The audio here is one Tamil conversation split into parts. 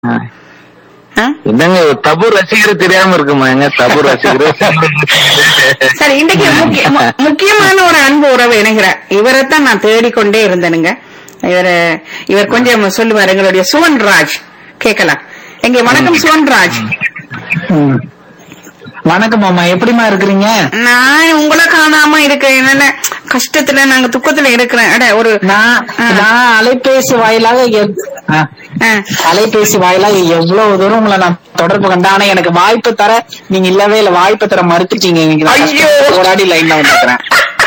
ஆ. ஆ? என்னங்க ஒரு தபு ரசிகர் தெரியாம இருக்குமா எங்க தபு ரசிகர் சரி இன்னைக்கு முக்கிய- மு- முக்கியமான ஒரு அன்பு உறவு இணைகிறார் இவரைத்தான் நான் தேடிக்கொண்டே இருந்தேனுங்க இவர் இவர் கொஞ்சம் சொல்லுவார் எங்களுடைய சுவன்ராஜ் கேட்கலாம் எங்க வணக்கம் சுவன்ராஜ் ம். வணக்கம் மாமா எப்படிமா இருக்கிறீங்க நான் உங்களை காணாம இருக்கேன் என்னென்ன கஷ்டத்துல நாங்க துக்கத்துல இருக்கிறேன் அட ஒரு நான் ஆ. நான் அலைபேசி வாயிலாக எவ்- ஆ. ஆ, அலைபேசி வாயிலாக எவ்வளவு தூரம் உங்களை நான் தொடர்பு கண்டேன் ஆனா எனக்கு வாய்ப்பு தர நீங்க இல்லவே இல்ல வாய்ப்பு தர மறுத்துட்டீங்க இன்னைக்கு நான் ஐயோ. கஷ்டப்பட்டு போராடி லைன்ல வந்துருக்கிறேன்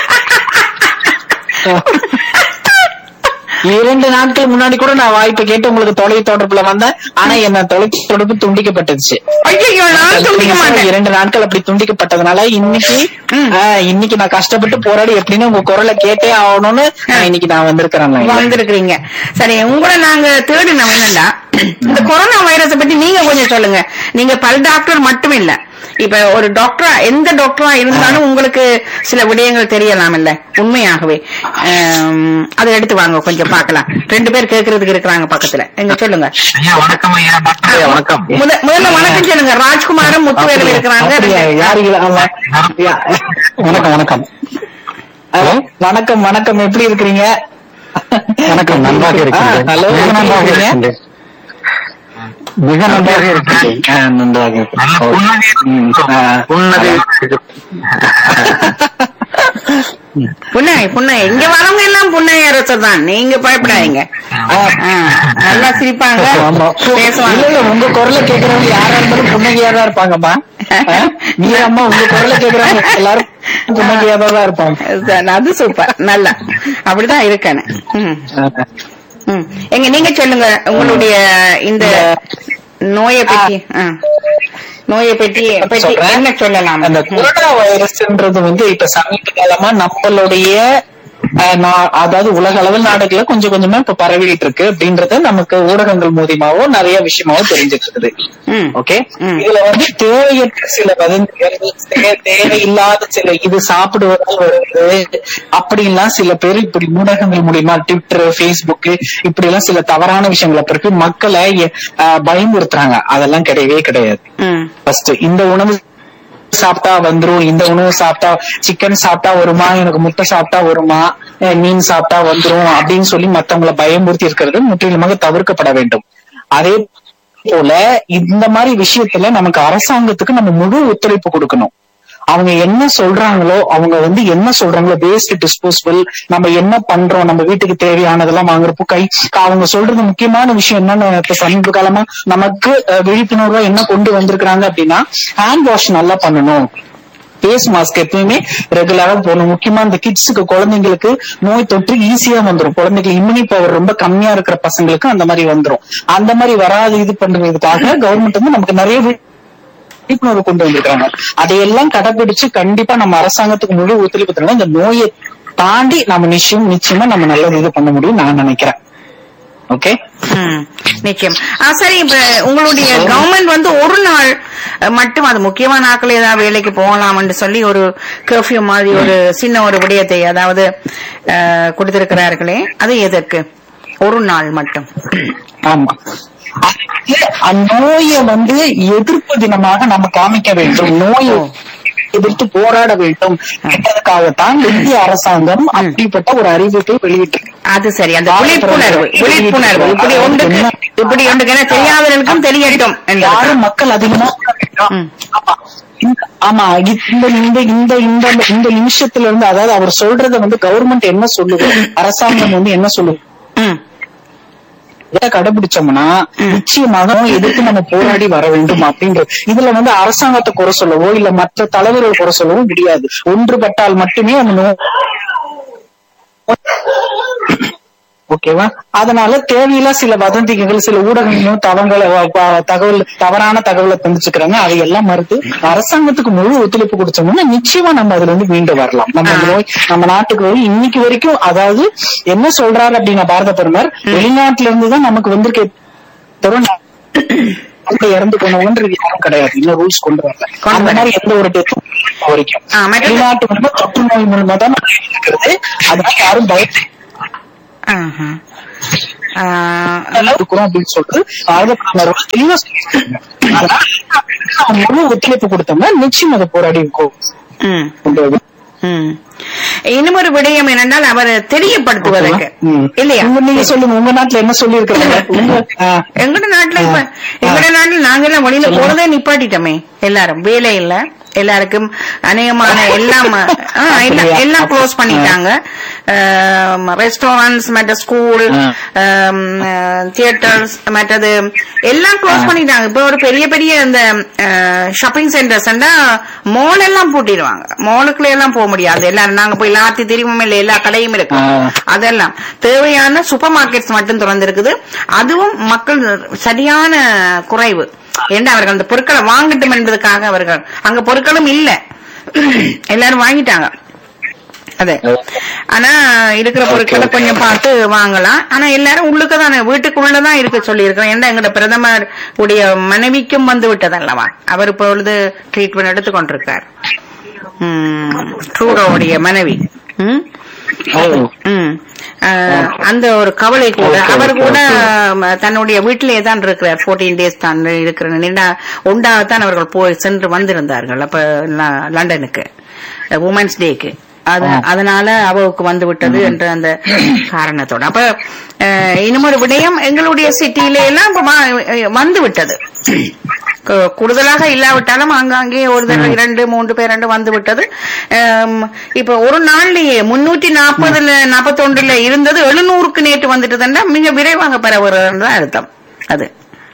இரண்டு நாட்கள் முன்னாடி கூட நான் வாய்ப்பு கேட்டு உங்களுக்கு தொலை தொடர்புல வந்தேன் ஆனா என்ன தொலை தொடர்பு துண்டிக்கப்பட்டுச்சு ஐயோ நான் துண்டிக்க மாட்டேன் இரண்டு நாட்கள் அப்படி துண்டிக்கப்பட்டதுனால இன்னைக்கு ம். ஆ, இன்னைக்கு நான் கஷ்டப்பட்டு போராடி எப்படின்னு உங்க குரலை கேட்டே ஆகணும்னு நான் இன்னைக்கு நான் வந்திருக்கிறேன் line ல. வந்திருக்கிறீங்க சரி உங்களை நாங்க தேடினோம் என்னன்னா இந்த கொரோனா வைரஸை பத்தி நீங்க கொஞ்சம் சொல்லுங்க நீங்க பல் டாக்டர் மட்டும் இல்ல இப்ப ஒரு டாக்டரா எந்த டாக்டரா இருந்தாலும் உங்களுக்கு சில விடயங்கள் தெரியலாம் இல்ல உண்மையாகவே ஆம், அதை எடுத்து வாங்க கொஞ்சம் பார்க்கலாம் ரெண்டு பேர் கேட்கறதுக்கு இருக்கிறாங்க பக்கத்துல எங்க சொல்லுங்க ஐயா வணக்கம் ஐயா ஐயா, வணக்கம் முத- முதல்ல வணக்கம் சொல்லுங்க ராஜ்குமாரும் முத்துவேலும் இருக்கிறாங்க அப்படியா? யாரு இல்ல? ஆமா. யா. வணக்கம் வணக்கம் ஹலோ வணக்கம் வணக்கம் எப்படி இருக்கிறீங்க வணக்கம் நன்றாக இருக்கிறேன் ஹலோ மிக நன்றாக இருக்கீங்க? இருக்கிறேன் மிக நன்றாக இருக்கிறேன் ஆ, நன்றாக நல்ல இருக்கிறேன். புன்னகை ம், ஆ. புன்னகை புன்னகை புன்னகை இங்க வரவங்க எல்லாம் புன்னகை அரசர் தான் நீங்க பயப்படாதீங்க ஆ. ஆ, நல்லா சிரிப்பாங்க ஆமா. பேசுவாங்க இல்ல, இல்ல, உங்க குரலை கேக்குறவங்க யாரா இருந்தாலும் புன்னகையா தான் இருப்பாங்கம்மா ஆ? நீங்க அம்மா உங்க குரலை கேக்குறவங்க எல்லாரும் புன்னகையா தான் இருப்பாங்க சரி, அது சூப்பர் நல்லா அப்படிதான் இருக்கேன் ம், ம். எங்க நீங்க சொல்லுங்க உங்களுடைய இந்த நோயை பற்றி ஆ. நோயை பற்றி பற்றி சொல்றேன். என்ன சொல்லலாம் அந்த கொரோனா வைரஸ்ன்றது வந்து இப்ப சமீப காலமா நம்மளுடைய அஹ், நா- அதாவது உலக அளவில் நாடுகள்ல கொஞ்சம் கொஞ்சமா இப்ப பரவிட்டு இருக்கு அப்படின்றத நமக்கு ஊடகங்கள் மூலியமாவோ நிறைய விஷயமாவோ தெரிஞ்சிட்டு இருக்குது ம். ஓகே ம். இதுல வந்து தேவையற்ற சில வதந்திகள் தே- தேவையில்லாத சில இது சாப்பிடுவதால் வருவது அப்படின்லாம் சில பேர் இப்படி ஊடகங்கள் மூலியமா ட்விட்டர் ஃபேஸ்புக் இப்படி எல்லாம் சில தவறான விஷயங்களை பிறகு மக்களை அஹ், பயமுறுத்துறாங்க அதெல்லாம் கிடையவே கிடையாது ம் ஃபர்ஸ்ட் இந்த உணவு சாப்பிட்டா வந்துரும் இந்த உணவு சாப்பிட்டா சிக்கன் சாப்பிட்டா வருமா எனக்கு முட்டை சாப்பிட்டா வருமா அஹ் மீன் சாப்பிட்டா வந்துரும் அப்படின்னு சொல்லி மத்தவங்களை பயமுறுத்தி இருக்கிறது முற்றிலுமாக தவிர்க்கப்பட வேண்டும் அதே போல இந்த மாதிரி விஷயத்துல நமக்கு அரசாங்கத்துக்கு நம்ம முழு ஒத்துழைப்பு கொடுக்கணும் அவங்க என்ன சொல்றாங்களோ அவங்க வந்து என்ன சொல்றாங்களோ வேஸ்ட் டிஸ்போசபிள் நம்ம என்ன பண்றோம் நம்ம வீட்டுக்கு தேவையானதெல்லாம் வாங்குறப்போ கை அவங்க சொல்றது முக்கியமான விஷயம் என்னன்னு இப்ப சமீப காலமா நமக்கு அஹ், விழிப்புணர்வா என்ன கொண்டு வந்திருக்கிறாங்க அப்படின்னா ஹேண்ட் வாஷ் நல்லா பண்ணணும் ஃபேஸ் மாஸ்க் எப்பயுமே ரெகுலரா போடணும் முக்கியமா இந்த கிட்ஸுக்கு குழந்தைங்களுக்கு நோய் தொற்று ஈஸியா வந்துரும் குழந்தைங்களுக்கு இம்யூனி பவர் ரொம்ப கம்மியா இருக்கிற பசங்களுக்கு அந்த மாதிரி வந்துரும் அந்த மாதிரி வராது இது பண்றதுக்காக கவர்மெண்ட் வந்து நமக்கு நிறைய வி- விழிப்புணர்வு கொண்டு வந்திருக்காங்க அதையெல்லாம் கடைபிடிச்சு கண்டிப்பா நம்ம அரசாங்கத்துக்கு முழு ஒத்துழைப்பு தரணும் இந்த நோயை தாண்டி நம்ம நிச்சயம் நிச்சயமா நம்ம நல்லது இது பண்ண முடியும் நான் நினைக்கிறேன் ஓகே ம், நிச்சயம் ஆ, சரி இப்ப உங்களுடைய கவர்மெண்ட் வந்து ஒரு நாள் அஹ், மட்டும் அது முக்கியமான ஆட்கள் ஏதாவது வேலைக்கு போகலாம்னு சொல்லி ஒரு கர்ஃபியூ மாதிரி ஒரு சின்ன ஒரு விடயத்தை அதாவது அஹ், கொடுத்திருக்கிறார்களே அது எதற்கு ஒரு நாள் மட்டும் ஆமா அது அந்நோயை வந்து எதிர்ப்பு தினமாக நம்ம காமிக்க வேண்டும் நோயை எதிர்த்து போராட வேண்டும் என்பதற்காகத்தான் இந்திய அரசாங்கம் அப்படிப்பட்ட ஒரு அறிவிப்பை வெளியிட்டிருக்கு அது சரி அந்த விழிப்புணர்வு விழிப்புணர்வு இப்படி ஒன்றுக்கு இப்படி ஒன்றுக்கு என தெரியாதவர்களுக்கும் தெரியட்டும் என்பது யாரும் மக்கள் அதிகமா ம். ஆமா. இந்த- ஆமா இந்த இந்த இந்த இந்த இந்த நிமிஷத்துல இருந்து அதாவது அவர் சொல்றத வந்து கவர்மெண்ட் என்ன சொல்லுது அரசாங்கம் வந்து என்ன சொல்லுது ம் இதை கடைபிடிச்சோம்னா நிச்சயமாக நோய் எதிர்த்து நம்ம போராடி வர வேண்டும் அப்படின்றது இதுல வந்து அரசாங்கத்தை குறை சொல்லவோ இல்ல மற்ற தலைவர்கள் குறை சொல்லவோ முடியாது ஒன்றுபட்டால் மட்டுமே அந்த நோய் ஓகேவா அதனால தேவையில்லா சில வதந்திகள் சில ஊடகங்களும் தவங்களை தகவல் தவறான தகவலை தந்துச்சுக்கிறாங்க அதையெல்லாம் மறுத்து அரசாங்கத்துக்கு முழு ஒத்துழைப்பு கொடுத்தோம்னா நிச்சயமா நம்ம அதுல இருந்து மீண்டு வரலாம் நம்ம இந்த நோய் நம்ம நாட்டுக்கு வந்து இன்னைக்கு வரைக்கும் அதாவது என்ன சொல்றாரு அப்படின்னா பாரத பிரதமர் வெளிநாட்டுல இருந்து தான் நமக்கு வந்திருக்க தவிர நம்ம இறந்து போனவங்கன்றது யாரும் கிடையாது இன்னும் ரூல்ஸ் கொண்டு வரல கொண்டு அந்த வரல. மாதிரி எந்த ஒரு டெத்தும் வரைக்கும் ஆ, மற்றது- வெளிநாட்டு மூலமா தொற்று நோய் மூலமா தான் நம்ம இருக்கிறது அதனால யாரும் பயப்பட ஆஹா. ஆஹ், அதெல்லாம் இருக்கிறோம் அப்படின்னு சொல்லிட்டு பாரத பிரதமர் தெளிவா சொல்லியிருக்காங்க அதனால அவங்க முழு ஒத்துழைப்பு கொடுத்தோம்னா நிச்சயம் அதை போராடி இருக்கோம் ம் கொண்டு வருது. ம். இன்னும் ஒரு விடயம் என்னென்றால் அவர் தெரியப்படுத்துவதற்கு ம். இல்லையா உங்க- நீங்க சொல்லுங்க உங்க நாட்டுல என்ன சொல்லி இருக்காங்க எங்கட நாட்டுல இப்ப எங்கட நாட்டுல நாங்க எல்லாம் வெளியில போறதே நிப்பாட்டிட்டோமே எல்லாரும் வேலை இல்ல எல்லாருக்கும் அநேகமான எல்லாம் ஆ, எல்லாம் எல்லாம் க்ளோஸ் பண்ணிட்டாங்க ரெஸ்டாரண்ட்ஸ் மற்ற ஸ்கூல் தியேட்டர்ஸ் மற்றது எல்லாம் க்ளோஸ் பண்ணிட்டாங்க இப்ப ஒரு பெரிய பெரிய இந்த ஷாப்பிங் சென்டர்ஸ் மால் எல்லாம் பூட்டிடுவாங்க மாலுக்குள்ள எல்லாம் போக முடியாது எல்லாரும் நாங்க போய் லாத்தி திரும்பவும் இல்லை எல்லா கடையும் இருக்கு ஆ. அதெல்லாம் தேவையான சூப்பர் மார்க்கெட்ஸ் மட்டும் திறந்திருக்குது அதுவும் மக்கள் சரியான குறைவு ஏண்டா அவர்கள் அந்த பொருட்களை வாங்கட்டும் என்பதற்காக அவர்கள் அங்க பொருட்களும் இல்ல எல்லாரும் வாங்கிட்டாங்க அது ஆனா இருக்கிற பொருட்களை கொஞ்சம் பார்த்து வாங்கலாம் ஆனா எல்லாரும் உள்ளுக்கு தானே வீட்டுக்குள்ளதான் இருக்க சொல்லி இருக்கோம் ஏன்னா எங்கட பிரதமர் உடைய மனைவிக்கும் வந்து விட்டதல்லவா அவர் இப்பொழுது ட்ரீட்மெண்ட் எடுத்துக் கொண்டிருக்கார் ட்ரூடோவுடைய மனைவி ம் ம். அஹ், அந்த ஒரு கவலை கூட அவர் கூட ம, தன்னுடைய வீட்டிலே தான் இருக்கிறார் 14 டேஸ் தான் இருக்கிற நீண்டா உண்டாகத்தான் அவர்கள் போய் சென்று வந்திருந்தார்கள் அப்ப ல- லண்டனுக்கு உமன்ஸ் டேக்கு அது அதனால அவருக்கு வந்து விட்டது என்ற அந்த காரணத்தோட அப்ப அஹ், இன்னும் ஒரு விடயம் எங்களுடைய சிட்டியில எல்லாம் இப்ப வ- வந்து விட்டது கு- கூடுதலாக இல்லாவிட்டாலும் ஆங்காங்கே ஒரு தடவை இரண்டு மூன்று பேர் ரெண்டு வந்து விட்டது ஆம், இப்ப ஒரு நாள்லயே முன்னூத்தி நாற்பதுல நாற்பத்தொன்றுல இருந்தது எழுநூறுக்கு நேற்று வந்துட்டதுன்னா மிக விரைவாக பரவுறது அர்த்தம் அது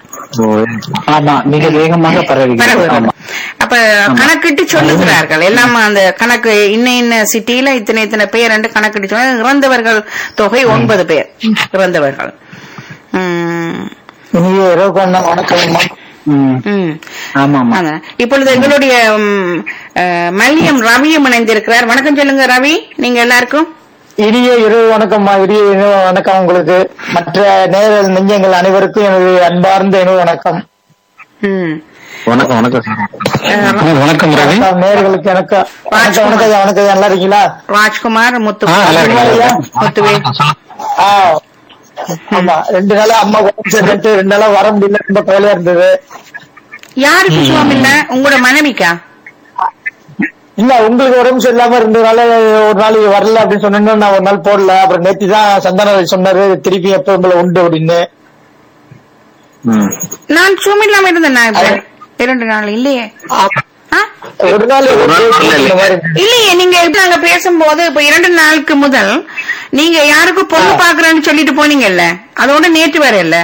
ஆமா மிக வேகமாக பரவி பரவுகிறது ஆமா அப்ப கணக்கிட்டு சொல்லுகிறார்கள் எல்லாம் அந்த கணக்கு இன்ன இன்ன சிட்டியில இத்தனை இத்தனை பேர் என்று கணக்கிட்டு சொல்ல இறந்தவர்கள் தொகை ஒன்பது பேர் இறந்தவர்கள் உம் இனிய இரவு கொண்ட வணக்கம் ம். உம் ஆமா ஆமா ஆமா. இப்பொழுது எங்களுடைய ம், அஹ், மல்லியம் ரவியும் இணைந்திருக்கிறார் வணக்கம் சொல்லுங்க ரவி நீங்க எல்லாருக்கும் இனிய இரவு வணக்கம்மா இனிய இரவு வணக்கம் உங்களுக்கு மற்ற நேர நெஞ்சங்கள் அனைவருக்கும் எனது அன்பார்ந்த இரவு வணக்கம் ம். வணக்கம் வணக்கம் சார் அஹ், வணக்கம் ரவி வணக்கம், நேயர்களுக்கு வணக்கம் வணக்கம் வணக்கம் ஐயா, வணக்கம் ஐயா, நல்லா இருக்கீங்களா ராஜ்குமார் முத்து ஆ, நல்லா இருக்கேன், நல்லா முத்துவே ஆ, ஆமா ரெண்டு நாளா அம்மா உடம்பு சரியில்லைன்ட்டு ரெண்டு நாளா வர முடியல ரொம்ப கவலையா இருந்தது யாருக்கு சுகம் இல்ல உங்களோட மனைவிக்கா இல்ல உங்களுக்கு உடம்பு சரியில்லாம இருந்ததுனால ஒரு நாள் வரல அப்படின்னு சொன்னேன்னு நான் ஒரு நாள் போடல அப்புறம் நேத்தி தான் சந்தான சொன்னாரு திருப்பி எப்ப உங்களை உண்டு அப்படின்னு ம். நான் சுகம் இல்லாம இருந்தேன் இப்ப இரண்டு நாள் இல்லையே ஆ? ஒரு நாள் ஒரு நாள் இல்ல, இல்ல. இந்த மாதிரி இல்லையே நீங்க இப்ப நாங்க பேசும்போது இப்ப இரண்டு நாளுக்கு முதல் நீங்க யாருக்கும் பொண்ணு பாக்குறேன்னு சொல்லிட்டு போனீங்கல்ல அதோட நேற்று வர இல்ல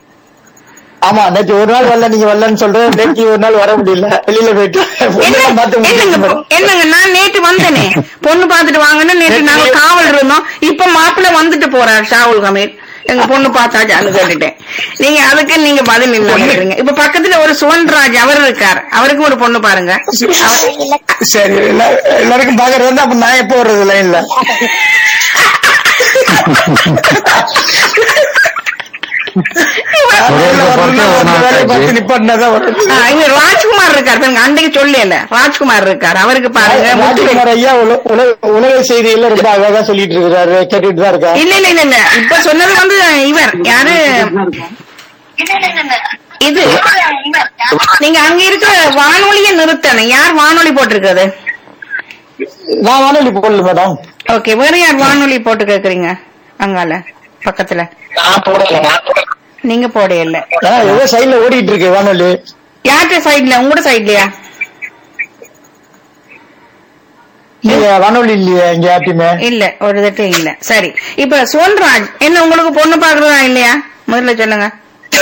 ஆமா நேற்று ஒரு நாள் வரல நீங்க வரலன்னு சொல்றேன் நேற்று ஒரு நாள் வர முடியல வெளியில போயிட்டு பொண்ணெல்லாம் பார்த்து என்னங்க முடிச்சிட்டு என்னங்க நான் நேற்று வந்தேனே பொண்ணு பாத்துட்டு வாங்கன்னு நேற்று நாங்க காவல் இருந்தோம் இப்ப மாப்பிள்ளை வந்துட்டு போறார் ஷாவுல் கமீர் எங்க பொண்ணு பார்த்தாச்சான்னு சொல்லிட்டேன் நீங்க அதுக்கு நீங்க பதில் இல்லைங்க இப்ப பக்கத்துல ஒரு சுவன்ராஜ் அவர் இருக்கார் அவருக்கும் ஒரு பொண்ணு பாருங்க அவர்- சரி எல்லா- எல்லாருக்கும் பாக்குறது வந்து அப்ப நான் எப்போ வர்றது லைன்ல நிப்பாட்டினாதான் வரும் ஆ, இங்க ராஜ்குமார் இருக்கார் பாருங்க அன்றைக்கு சொல்லல ராஜ்குமார் இருக்கார் அவருக்கு பாருங்க முத்துவேல். ராஜ்குமார் ஐயா உல- உல- உலக செய்தியில ரொம்ப அழகா சொல்லிட்டு இருக்கிறாரு கேட்டுட்டு தான் இருக்கேன் இல்ல இல்ல இல்ல இல்ல இப்ப சொன்னது வந்து இவர் யாரு இது நீங்க அங்க இருக்கிற வானொலியை நிறுத்தணும் யார் வானொலி போட்டிருக்கிறது நான் வானொலி போடல மேடம் ஓகே வேற யார் வானொலி போட்டு கேக்குறீங்க அங்கால பக்கத்துல நான் போடல நீங்க போட இல்ல ஏன்னா ஏதோ சைடுல ஓடிட்டு இருக்கு வானொலி யார்கிட்ட சைடுல உங்களோட சைடுலயா நீங்க வானொலி இல்லையே இங்க யார்ட்டையுமே இல்ல ஒரு தட்டு இல்ல சரி இப்ப சோன்ராஜ் என்ன உங்களுக்கு பொண்ணு பாக்குறதா இல்லையா முதல்ல சொல்லுங்க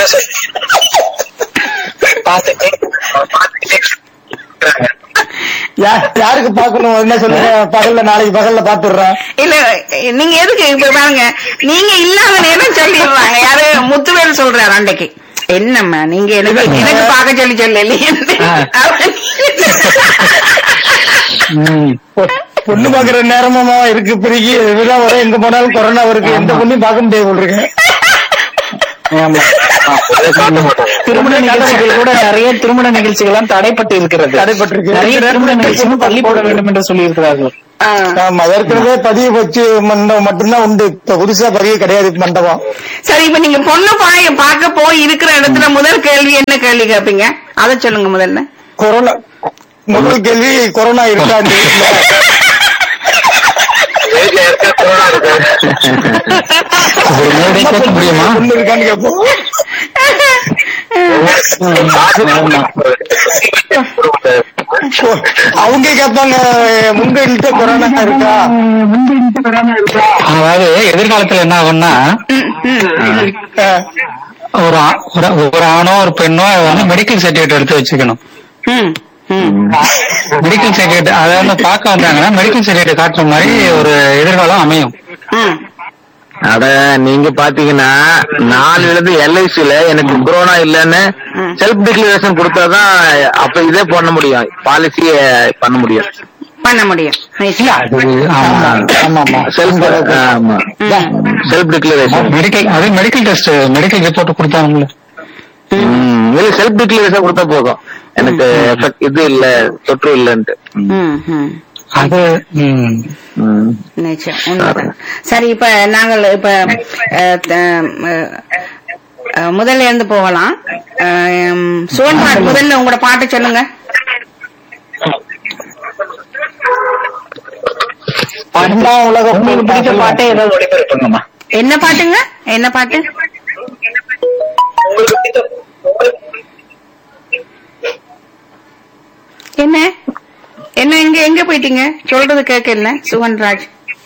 யா- யாருக்கு பாக்கணும் என்ன சொல்லுங்க பகல்ல நாளைக்கு பகல்ல பாத்துடுறேன் இல்ல நீங்க எதுக்கு இப்ப பாருங்க நீங்க இல்லாத நேரம் சொல்லிடுறாங்க யாரு முத்துவேல் சொல்றாரு அன்னைக்கு என்னம்மா நீங்க எனக்கு எனக்கு பார்க்க சொல்லி சொல்லலையே பொ- பொண்ணு பாக்குற நேரமா இருக்கு பிறகு இதுதான் வரும் எங்க போனாலும் கொரோனா இருக்கு எந்த பொண்ணையும் பார்க்க முடியாது போல் இருக்கு ஆமா திருமண நிகழ்ச்சிகள் கூட நிறைய திருமண நிகழ்ச்சிகள் எல்லாம் தடைப்பட்டு இருக்கிறது தடைப்பட்டிருக்கு. நிறைய திருமண நிகழ்ச்சிகள் தள்ளி போட வேண்டும் என்று சொல்லி இருக்கிறார்கள் ஆ. ஆமா ஏற்கனவே பதிவு வச்சு மண்டபம் மட்டும்தான் உண்டு இப்ப புதுசா பதிவு கிடையாது மண்டபம் சரி இப்ப நீங்க பொண்ணு பாய பார்க்க போய் இருக்கிற இடத்துல முதல் கேள்வி என்ன கேள்வி கேட்பீங்க அத சொல்லுங்க முதல்ல கொரோனா முதல் கேள்வி கொரோனா இருக்கா இந்த வீட்டுல? வீட்டுல இருக்க கொரோனா இருக்கு ஒரு நேரடியா கேட்க முடியுமா பொண்ணு இருக்கான்னு கேட்போம் ஓ, அவங்க கேட்பாங்க உங்க வீட்டுல கொரோனா இருக்கா அதாவது எதிர்காலத்துல என்ன ஆகும்னா அஹ், ஒரு ஆ- ஒரு- ஒரு ஆணோ ஒரு பெண்ணோ வந்து மெடிக்கல் சர்டிபிகேட் எடுத்து வச்சுக்கணும் ம், ம். மெடிக்கல் சர்டிபிகேட் அதாவது பார்க்க வந்தாங்கன்னா மெடிக்கல் சர்டிபிகேட் காட்டுற மாதிரி ஒரு எதிர்காலம் அமையும் ம். அட நீங்க பாத்தீங்கன்னா நாலு எழுது எல்ஐசில எனக்கு கொரோனா இல்லன்னு ம். செல்ஃப் டிக்ளரேஷன் கொடுத்தாதான் அப்ப இதே பண்ண முடியும் பாலிசிய பண்ண முடியும் பண்ண முடியும் இல்ல அது ஆமா ஆமா ஆமா செல்ஃப் ஆமா ம். செல்ஃப் டிக்ளரேஷன் மெடிக்கல் அது மெடிக்கல் டெஸ்ட் மெடிக்கல் ரிப்போர்ட் கொடுத்தாங்கல்ல இல்ல செல்ஃப் டிக்ளரேஷன் கொடுத்தா போதும் எனக்கு எஃபெக்ட் இது இல்ல தொற்று இல்லன்ட்டு ம், ம். அது ம். ம். நிச்சயம் உண்மைதான் சரி இப்ப நாங்கள் இப்ப அஹ், த- அஹ், அஹ், முதல்ல இருந்து போகலாம் அஹ், சுவன் பாட்டு முதல்ல உங்களோட பாட்டு சொல்லுங்க இரண்டாம் உலக உங்களுக்கு பிடிச்ச பாட்டே ஏதாவது ஒளிபரப்புங்கம்மா என்ன பாட்டுங்க என்ன பாட்டு என்ன என்ன எங்க எங்க போயிட்டீங்க சொல்றது கேட்கல சுவன்ராஜ்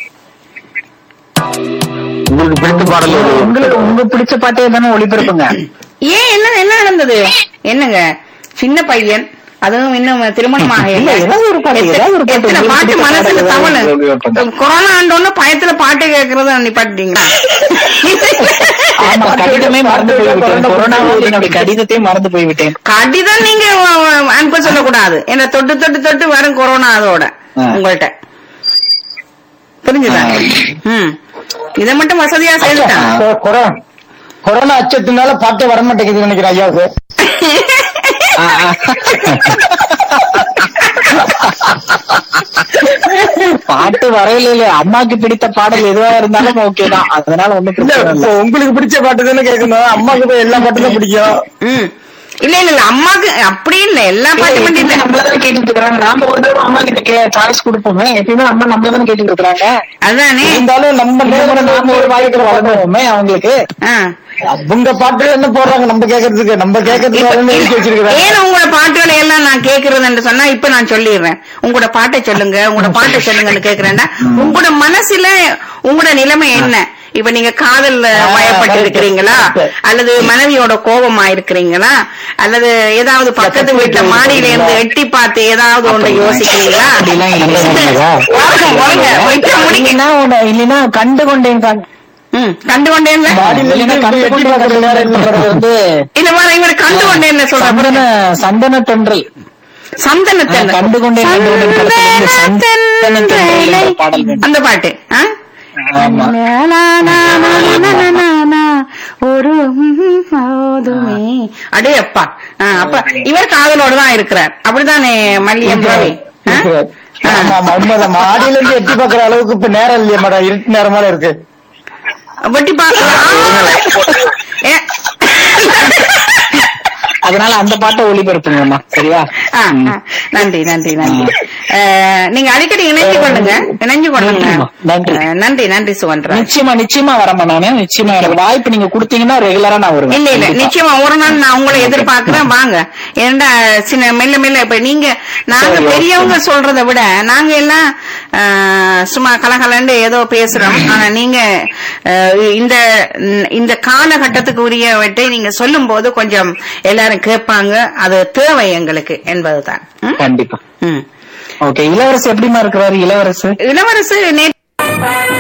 உங்களுக்கு பிடித்த பாடல் எது? உங்களுக்கு உங்க பிடிச்ச பாட்டே தானே ஒளிபரப்புங்க ஏன் என்ன என்ன நடந்தது என்னங்க சின்ன பையன் அதுவும் இன்னும் திருமணமாக இல்ல, இல்லை. ஏதாவது ஒரு பாட்டு, எத்தனை- ஏதாவது ஒரு பாட்டு, எத்தனை உங்களுக்கு பாட்டு பிடிச்ச மனசுல பாட்டு தவணு ஏதாவது கொரோனா ஆண்டோன்னு பயத்துல பாட்டு கேட்கறத நிப்பாட்டிட்டீங்களா ஆமா கடிதமே மறந்து போய்விட்டேன் கொரோனாவில் என்னுடைய கடிதத்தை மறந்து போய்விட்டேன் கடிதம் நீங்க அஹ், அஹ், அனுப்ப சொல்லக்கூடாது என்ன தொட்டு தொட்டு தொட்டு வரும் கொரோனா அதோட ஆ. உங்கள்ட்ட புரிஞ்சுதா ம் இதை மட்டும் வசதியா செய்துட்டான் கொ- கொரோனா கொரோனா அச்சத்தினால பாட்டே வர மாட்டேங்குது நினைக்கிறேன் ஐயாவுக்கு பாட்டு வரையில இல்ல அம்மாக்கு பிடித்த பாடல் எதுவா இருந்தாலும் ஓகே தான் அதனால ஒண்ணும் இல்ல பிரச்சனை இப்போ இல்ல உங்களுக்கு பிடிச்ச பாட்டு தானே கேட்கணும் அம்மாக்கு போய் எல்லா பாட்டும் தான் பிடிக்கும் ம் இல்ல இல்ல இல்ல அம்மாக்கு அப்படி இல்ல எல்லா பாட்டு மட்டும் இல்ல நம்மளதான் கேட்டுட்டு இருக்காங்க நாம ஒரு தடவை அம்மா கிட்ட சாய்ஸ் கொடுப்போமே எப்பயுமே அம்மா நம்மள தானே கேட்டுட்டு இருக்காங்க அதானே இருந்தாலும் நம்ம நேரம் நாம ஒரு வாய்ப்பு வழங்குவோமே அவங்களுக்கு ஆ. அவங்க பாட்டு என்ன போடுறாங்க நம்ம கேக்குறதுக்கு நம்ம இப்ப கேக்குறதுக்கு எழுதி இல்ல, வச்சிருக்கிறாங்க ஏன் உங்களோட பாட்டுகளை எல்லாம் நான் கேக்குறதுன்னு சொன்னா இப்ப நான் சொல்லிடுறேன் உங்களோட பாட்டை சொல்லுங்க உங்களோட பாட்டை சொல்லுங்கன்னு கேக்குறேன்டா உங்களோட மனசுல உங்களோட நிலைமை என்ன இப்ப நீங்க காதல்ல பயப்பட்டு இருக்கிறீங்களா அல்லது மனைவியோட கோபமா இருக்கிறீங்களா அல்லது ஏதாவது பக்கத்து வீட்டுல மாடியில இருந்து எட்டி பார்த்து ஏதாவது ஒன்று யோசிக்கிறீங்களா அப்படிலாம் இல்லையா? வாங்க, வாங்க, போயிட்டு முடிங்க. இல்லைன்னா உன்னை- இல்லைன்னா கண்டு கொண்டேன் கண்- ம், கண்டு கொண்டேன்ல மாடியில இல்லைன்னா இருந்து கண்டு எட்டி கொண்டேன் பார்க்கற கண்டு நேரம் கொண்டேன்றது வந்து இல்ல மாதிரி இவரை கண்டு கொண்டேன்னு சந்தன சொல்றேன் சந்தன தென்றல் சந்தனத்தன் ஆ, கண்டு கொண்டேன் கண்டு கொண்டேன் படத்துல இருந்து சந்தன தென்றல் என்ற பாடல் வேண்டும். அந்த பாட்டு ஆ? ஆமா லா, லா, லா, லா, லா, லா, லா, ஒரு ம், போதுமே அடே அப்பா ஆ, அப்ப இவர் காதலோட தான் இருக்கிறார் அப்படித்தானே மல்லியம் ரவி ஆ? இருக்கிறார். ஆ. ஆமா ஆமா உண்மைதான் மாடியில இருந்து எட்டி பாக்குற அளவுக்கு இப்ப நேரம் இல்லையா மேடம் இருட்டு நேரமா இருக்கு வெட்டி பார்க்கலாம் ஏ, அதனால அந்த பாட்டை ஒளிபரப்புங்கம்மா சரியா ஆ, ஆ. நன்றி நன்றி நன்றி அஹ், நீங்க அடிக்கடி இணைஞ்சு கொள்ளுங்க இணைஞ்சு கொள்ளுங்க நன்றி. அஹ், நன்றி நன்றி சுவன்ரா நிச்சயமா நிச்சயமா வரமா நானு நிச்சயமா எனக்கு வாய்ப்பு நீங்க கொடுத்தீங்கன்னா ரெகுலரா நான் வருவேன் இல்ல இல்ல கண்டிப்பா. நிச்சயமா ஒரு நாள் நான் உங்களை எதிர்பார்க்கிறேன் வாங்க ஏன்டா சின்ன மெல்ல மெல்ல இப்ப நீங்க நாங்க சரி, okay. பெரியவங்க சொல்றதை விட நாங்க எல்லாம் ஆஹ், சும்மா கலகலன்னு ஏதோ பேசுறோம் ஆனா நீங்க ஆஹ், இந்த இந்த காலகட்டத்துக்கு உரியவற்றை நீங்க சொல்லும் போது கொஞ்சம் எல்லாரும் கேட்பாங்க அது தேவை எங்களுக்கு என்பதுதான் ம்? கண்டிப்பா ம். ஓகே இளவரசு எப்படிமா இருக்கிறாரு இளவரசு இளவரசு நேற்று